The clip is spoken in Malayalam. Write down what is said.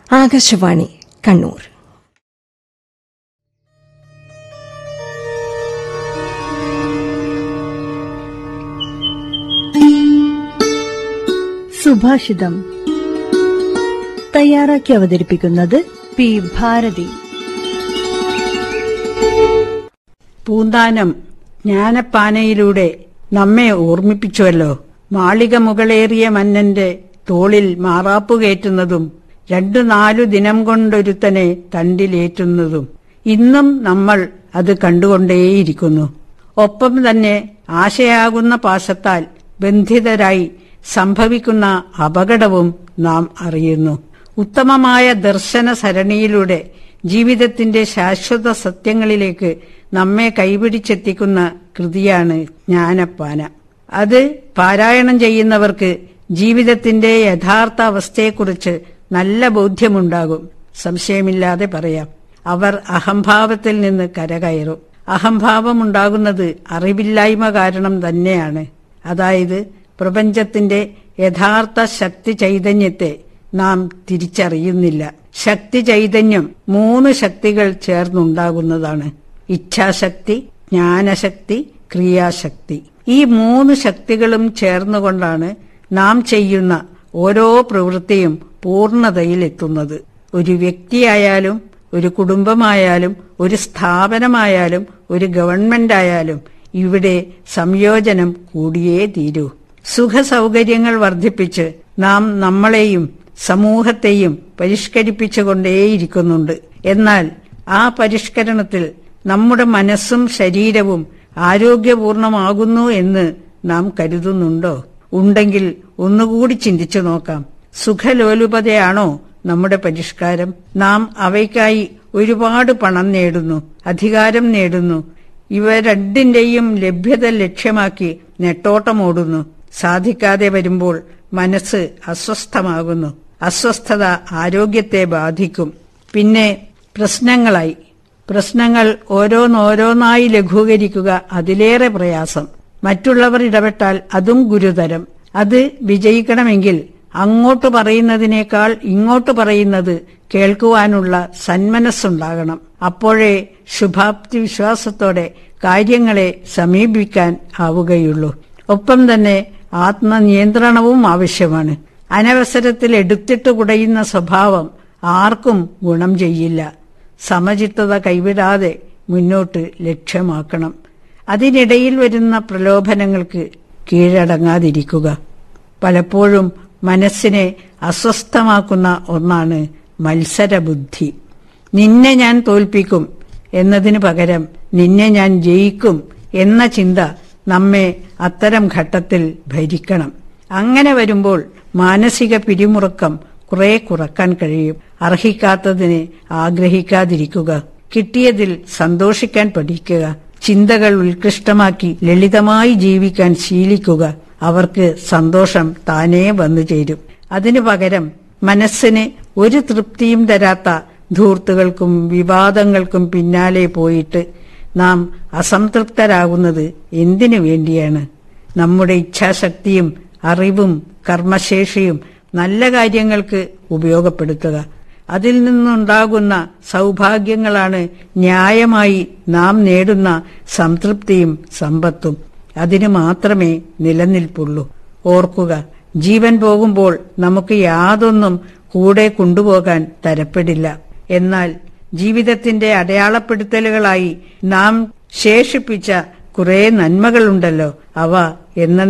ആകാശവാണി കണ്ണൂർ സുഭാഷിതം തയ്യാറാക്കി അവതരിപ്പിക്കുന്നത് പി ഭാരതി പൂന്താനം ജ്ഞാനപ്പാനയിലൂടെ നമ്മെ ഓർമ്മിപ്പിച്ചുവല്ലോ മാളിക മുകളേറിയ മന്നന്റെ തോളിൽ മാറാപ്പു കയറ്റുന്നതും രണ്ടു നാലു ദിനം കൊണ്ടൊരുത്തനെ തണ്ടിലേറ്റുന്നതും ഇന്നും നമ്മൾ അത് കണ്ടുകൊണ്ടേയിരിക്കുന്നു ഒപ്പം തന്നെ ആശയാകുന്ന പാശത്താൽ ബന്ധിതരായി സംഭവിക്കുന്ന അപകടവും നാം അറിയുന്നു ഉത്തമമായ ദർശന സരണിയിലൂടെ ജീവിതത്തിന്റെ ശാശ്വത സത്യങ്ങളിലേക്ക് നമ്മെ കൈപിടിച്ചെത്തിക്കുന്ന കൃതിയാണ് ജ്ഞാനപ്പാന അത് പാരായണം ചെയ്യുന്നവർക്ക് ജീവിതത്തിന്റെ യഥാർത്ഥ അവസ്ഥയെക്കുറിച്ച് നല്ല ബോധ്യമുണ്ടാകും സംശയമില്ലാതെ പറയാം അവർ അഹംഭാവത്തിൽ നിന്ന് കരകയറും അഹംഭാവമുണ്ടാകുന്നത് അറിവില്ലായ്മ കാരണം തന്നെയാണ് അതായത് പ്രപഞ്ചത്തിന്റെ യഥാർത്ഥ ശക്തി ചൈതന്യത്തെ നാം തിരിച്ചറിയുന്നില്ല ശക്തി ചൈതന്യം മൂന്ന് ശക്തികൾ ചേർന്നുണ്ടാകുന്നതാണ് ഇച്ഛാശക്തി ജ്ഞാനശക്തി ക്രിയാശക്തി ഈ മൂന്ന് ശക്തികളും ചേർന്നുകൊണ്ടാണ് നാം ചെയ്യുന്ന ഓരോ പ്രവൃത്തിയും പൂർണ്ണതയിലെത്തുന്നത് ഒരു വ്യക്തിയായാലും ഒരു കുടുംബമായാലും ഒരു സ്ഥാപനമായാലും ഒരു ഗവൺമെന്റായാലും ഇവിടെ സംയോജനം കൂടിയേ തീരൂ സുഖസൗകര്യങ്ങൾ വർദ്ധിപ്പിച്ച് നാം നമ്മളെയും സമൂഹത്തെയും പരിഷ്കരിപ്പിച്ചുകൊണ്ടേയിരിക്കുന്നുണ്ട് എന്നാൽ ആ പരിഷ്കരണത്തിൽ നമ്മുടെ മനസ്സും ശരീരവും ആരോഗ്യപൂർണമാകുന്നു എന്ന് നാം കരുതുന്നുണ്ടോ ഉണ്ടെങ്കിൽ ഒന്നുകൂടി ചിന്തിച്ചു നോക്കാം സുഖലോലുപതയാണോ നമ്മുടെ പരിഷ്കാരം നാം അവയ്ക്കായി ഒരുപാട് പണം നേടുന്നു അധികാരം നേടുന്നു ഇവ രണ്ടിന്റെയും ലഭ്യത ലക്ഷ്യമാക്കി നെട്ടോട്ടമോടുന്നു സാധിക്കാതെ വരുമ്പോൾ മനസ്സ് അസ്വസ്ഥമാകുന്നു അസ്വസ്ഥത ആരോഗ്യത്തെ ബാധിക്കും പിന്നെ പ്രശ്നങ്ങളായി പ്രശ്നങ്ങൾ ഓരോന്നോരോന്നായി ലഘൂകരിക്കുക അതിലേറെ പ്രയാസം മറ്റുള്ളവർ ഇടപെട്ടാൽ അതും ഗുരുതരം അത് വിജയിക്കണമെങ്കിൽ അങ്ങോട്ട് പറയുന്നതിനേക്കാൾ ഇങ്ങോട്ട് പറയുന്നത് കേൾക്കുവാനുള്ള സന്മനസ്സുണ്ടാകണം അപ്പോഴേ ശുഭാപ്തി വിശ്വാസത്തോടെ കാര്യങ്ങളെ സമീപിക്കാൻ ആവുകയുള്ളൂ ഒപ്പം തന്നെ ആത്മനിയന്ത്രണവും ആവശ്യമാണ് അനവസരത്തിൽ എടുത്തിട്ട് കുടയുന്ന സ്വഭാവം ആർക്കും ഗുണം ചെയ്യില്ല സമചിത്തത കൈവിടാതെ മുന്നോട്ട് ലക്ഷ്യമാക്കണം അതിനിടയിൽ വരുന്ന പ്രലോഭനങ്ങൾക്ക് കീഴടങ്ങാതിരിക്കുക പലപ്പോഴും മനസ്സിനെ അസ്വസ്ഥമാക്കുന്ന ഒന്നാണ് മത്സരബുദ്ധി നിന്നെ ഞാൻ തോൽപ്പിക്കും എന്നതിനു പകരം നിന്നെ ഞാൻ ജയിക്കും എന്ന ചിന്ത നമ്മെ അത്തരം ഘട്ടത്തിൽ ഭരിക്കണം അങ്ങനെ വരുമ്പോൾ മാനസിക പിരിമുറുക്കം കുറെ കുറക്കാൻ കഴിയും അർഹിക്കാത്തതിന് ആഗ്രഹിക്കാതിരിക്കുക കിട്ടിയതിൽ സന്തോഷിക്കാൻ പഠിക്കുക ചിന്തകൾ ഉത്കൃഷ്ടമാക്കി ലളിതമായി ജീവിക്കാൻ ശീലിക്കുക അവർക്ക് സന്തോഷം താനേ വന്നു ചേരും അതിനു പകരം മനസ്സിന് ഒരു തൃപ്തിയും തരാത്ത ധൂർത്തുകൾക്കും വിവാദങ്ങൾക്കും പിന്നാലെ പോയിട്ട് നാം അസംതൃപ്തരാകുന്നത് എന്തിനു വേണ്ടിയാണ് നമ്മുടെ ഇച്ഛാശക്തിയും അറിവും കർമ്മശേഷിയും നല്ല കാര്യങ്ങൾക്ക് ഉപയോഗപ്പെടുത്തുക അതിൽ നിന്നുണ്ടാകുന്ന സൗഭാഗ്യങ്ങളാണ് ന്യായമായി നാം നേടുന്ന സംതൃപ്തിയും സമ്പത്തും അതിന് മാത്രമേ നിലനിൽപ്പുള്ളൂ ഓർക്കുക ജീവൻ പോകുമ്പോൾ നമുക്ക് യാതൊന്നും കൂടെ കൊണ്ടുപോകാൻ തരപ്പെടില്ല എന്നാൽ ജീവിതത്തിന്റെ അടയാളപ്പെടുത്തലുകളായി നാം ശേഷിപ്പിച്ച കുറെ നന്മകളുണ്ടല്ലോ അവ എന്ന